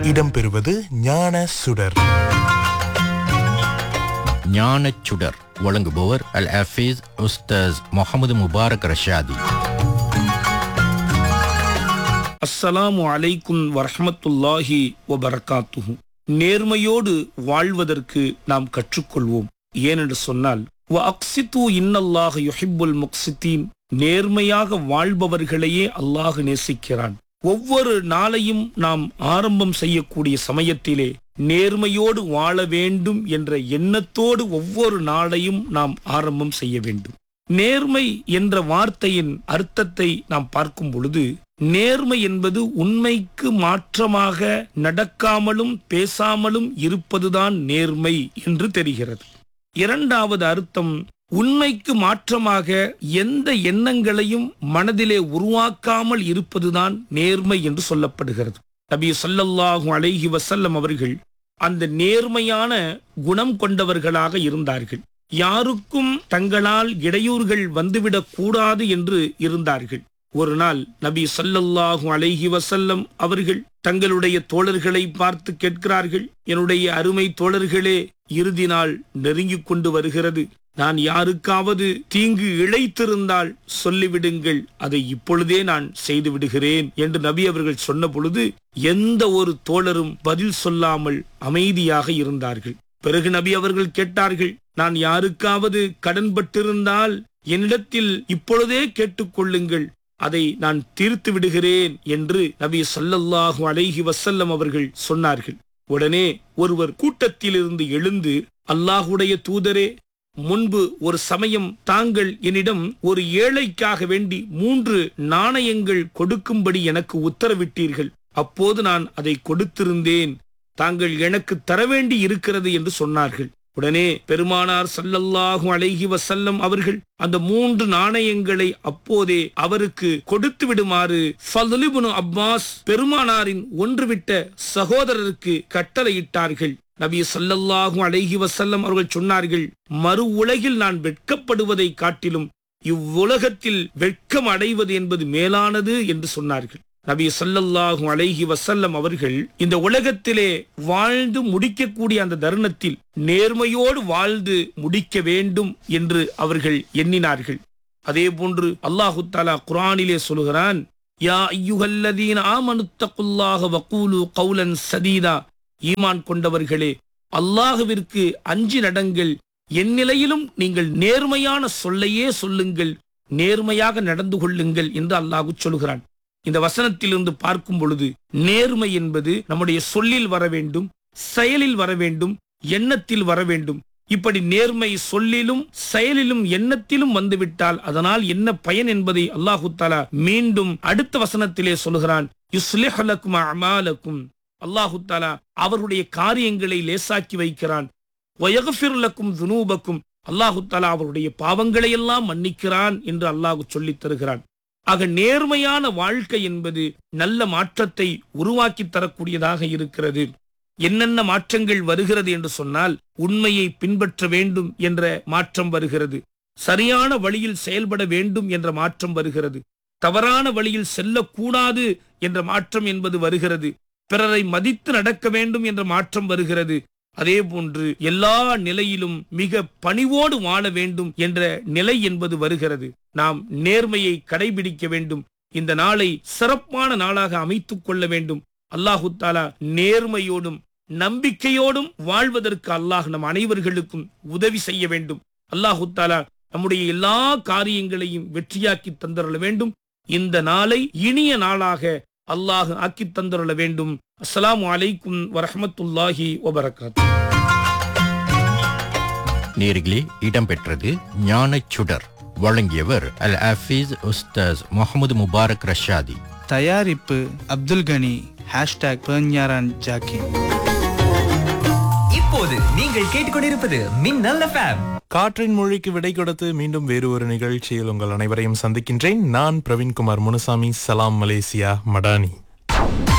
இடம்பெறுவது ஞான சுடர் ஞானச் சுடர் வழங்குபவர் அல் ஹஃபீஸ் உஸ்தாஸ் முகமது முபாரக் ரஷாதி அஸ்ஸலாமு அலைக்கும் வரஹ்மத்துல்லாஹி வபரகாத்துஹு நேர்மையோடு வாழ்வதற்கு நாம் கற்றுக்கொள்வோம் ஏனென்று சொன்னால் வ அக்சித்து இன்னல்லாஹ யுஹிப்புல் முக்சித்தீன் நேர்மையாக வாழ்பவர்களையே அல்லாஹ் நேசிக்கிறான் ஒவ்வொரு நாளையும் நாம் ஆரம்பம் செய்யக்கூடிய சமயத்திலே நேர்மையோடு வாழ வேண்டும் என்ற எண்ணத்தோடு ஒவ்வொரு நாளையும் நாம் ஆரம்பம் செய்ய வேண்டும் நேர்மை என்ற வார்த்தையின் அர்த்தத்தை நாம் பார்க்கும் பொழுது நேர்மை என்பது உண்மைக்கு மாற்றமாக நடக்காமலும் பேசாமலும் இருப்பதுதான் நேர்மை என்று தெரிகிறது இரண்டாவது அர்த்தம் உண்மைக்கு மாற்றமாக எந்த எண்ணங்களையும் மனதிலே உருவாக்காமல் இருப்பதுதான் நேர்மை என்று சொல்லப்படுகிறது நபி ஸல்லல்லாஹு அலைஹி வஸல்லம் அவர்கள் அந்த நேர்மையான குணம் கொண்டவர்களாக இருந்தார்கள் யாருக்கும் தங்களால் இடையூறுகள் வந்துவிடக் கூடாது என்று இருந்தார்கள் ஒரு நாள் நபி ஸல்லல்லாஹு அலைஹி வஸல்லம் அவர்கள் தங்களுடைய தோழர்களை பார்த்து கேட்கிறார்கள் என்னுடைய அருமை தோழர்களே இறுதி நாள் நெருங்கிக் கொண்டு வருகிறது நான் யாருக்காவது தீங்கு இழைத்திருந்தால் சொல்லிவிடுங்கள் அதை இப்பொழுதே நான் செய்து விடுகிறேன் என்று நபி அவர்கள் சொன்ன பொழுது எந்த ஒரு தோழரும் பதில் சொல்லாமல் அமைதியாக இருந்தார்கள் பிறகு நபி அவர்கள் கேட்டார்கள் நான் யாருக்காவது கடன்பட்டிருந்தால் என்னிடத்தில் இப்பொழுதே கேட்டுக்கொள்ளுங்கள் அதை நான் தீர்த்து விடுகிறேன் என்று நபி ஸல்லல்லாஹு அலைஹி வஸல்லம் அவர்கள் சொன்னார்கள் உடனே ஒருவர் கூட்டத்திலிருந்து எழுந்து அல்லாஹுடைய தூதரே முன்பு ஒரு சமயம் தாங்கள் என்னிடம் ஒரு ஏழைக்காக வேண்டி மூன்று நாணயங்கள் கொடுக்கும்படி எனக்கு உத்தரவிட்டீர்கள் அப்போது நான் அதை கொடுத்திருந்தேன் தாங்கள் எனக்கு தர வேண்டி இருக்கிறது என்று சொன்னார்கள் உடனே பெருமானார் ஸல்லல்லாஹு அலைஹி வஸல்லம் அவர்கள் அந்த மூன்று நாணயங்களை அப்போதே அவருக்கு கொடுத்து விடுமாறு ஃபதுலிபுனு அப்பாஸ் பெருமானாரின் ஒன்றுவிட்ட சகோதரருக்கு கட்டளையிட்டார்கள் நபி ஸல்லல்லாஹு அலைஹி வஸல்லம் அவர்கள் சொன்னார்கள் மறு உலகில் நான் வெட்கப்படுவதை காட்டிலும் இவ்வுலகத்தில் வெட்கம் அடைவது என்பது மேலானது என்று சொன்னார்கள் நபி ஸல்லல்லாஹு அலைஹி வஸல்லம் அவர்கள் இந்த உலகத்திலே வாழ்ந்து முடிக்கக்கூடிய அந்த தருணத்தில் நேர்மையோடு வாழ்ந்து முடிக்க வேண்டும் என்று அவர்கள் எண்ணினார்கள் அதே போன்று அல்லாஹு தாலா குர்ஆனிலே சொல்கிறான் யா ஐயுகல்லதீன ஆமனுத்தகுல்லாஹ வகூலு கௌலன் சதீதா ஈமான் கொண்டவர்களே அல்லாஹுவிற்கு அஞ்சி நடங்கள் என் நிலையிலும் நீங்கள் நேர்மையான சொல்லையே சொல்லுங்கள் நேர்மையாக நடந்து கொள்ளுங்கள் என்று அல்லாஹு சொல்கிறான் இந்த வசனத்திலிருந்து பார்க்கும் பொழுது நேர்மை என்பது நம்முடைய சொல்லில் வர வேண்டும் செயலில் வர வேண்டும் எண்ணத்தில் வர வேண்டும் இப்படி நேர்மை சொல்லிலும் செயலிலும் எண்ணத்திலும் வந்துவிட்டால் அதனால் என்ன பயன் என்பதை அல்லாஹு தாலா மீண்டும் அடுத்த வசனத்திலே சொல்கிறான் யுஸ்லிஹலக்கும் அமாலக்கும் அல்லாஹு தாலா அவருடைய காரியங்களை லேசாக்கி வைக்கிறான் வயகஃபிர்லக்கும் துனூபக்கும் அல்லாஹு தாலா அவருடைய பாவங்களை எல்லாம் மன்னிக்கிறான் என்று அல்லாஹு சொல்லித் தருகிறான் ஆக நேர்மையான வாழ்க்கை என்பது நல்ல மாற்றத்தை உருவாக்கி தரக்கூடியதாக இருக்கிறது என்னென்ன மாற்றங்கள் வருகிறது என்று சொன்னால் உண்மையை பின்பற்ற வேண்டும் என்ற மாற்றம் வருகிறது சரியான வழியில் செயல்பட வேண்டும் என்ற மாற்றம் வருகிறது தவறான வழியில் செல்லக்கூடாது என்ற மாற்றம் என்பது வருகிறது பிறரை மதித்து நடக்க வேண்டும் என்ற மாற்றம் வருகிறது அதே போன்று எல்லா நிலையிலும் மிக பணிவோடு வாழ வேண்டும் என்ற நிலை என்பது வருகிறது நாம் நேர்மையை கடைபிடிக்க வேண்டும் இந்த நாளை சிறப்பான நாளாக அமைத்துக் கொள்ள வேண்டும் அல்லாஹு தாலா நேர்மையோடும் நம்பிக்கையோடும் வாழ்வதற்கு அல்லாஹ் நம் அனைவர்களுக்கும் உதவி செய்ய வேண்டும் அல்லாஹு தாலா நம்முடைய எல்லா காரியங்களையும் வெற்றியாக்கி தந்தருள வேண்டும் இந்த நாளை இனிய நாளாக அல்லாஹ் ஆக்கி தந்தருள வேண்டும் அஸ்ஸலாமு அலைக்கும் வரஹமத்துல்லாஹி வபரகாத் நேர்களே இடம்பெற்றது ஞானச் சுடர் வழங்கியவர் அல் ஹஃபீஸ் உஸ்தாஸ் முகமது முபாரக் ரஷாதி தயாரிப்பு அப்துல் கனி ஹேஷ்டாக் பெர்ஞாரான் ஜாக்கின் இப்போது நீங்கள் கேட்டுக்கொண்டிருப்பது மின்னல் எஃப்எம் காற்றின் மொழிக்கு விடை கொடுத்து மீண்டும் வேறு ஒரு நிகழ்ச்சியில் உங்கள் அனைவரையும் சந்திக்கின்றேன் நான் பிரவீன்குமார் முனுசாமி சலாம் மலேசியா மடானி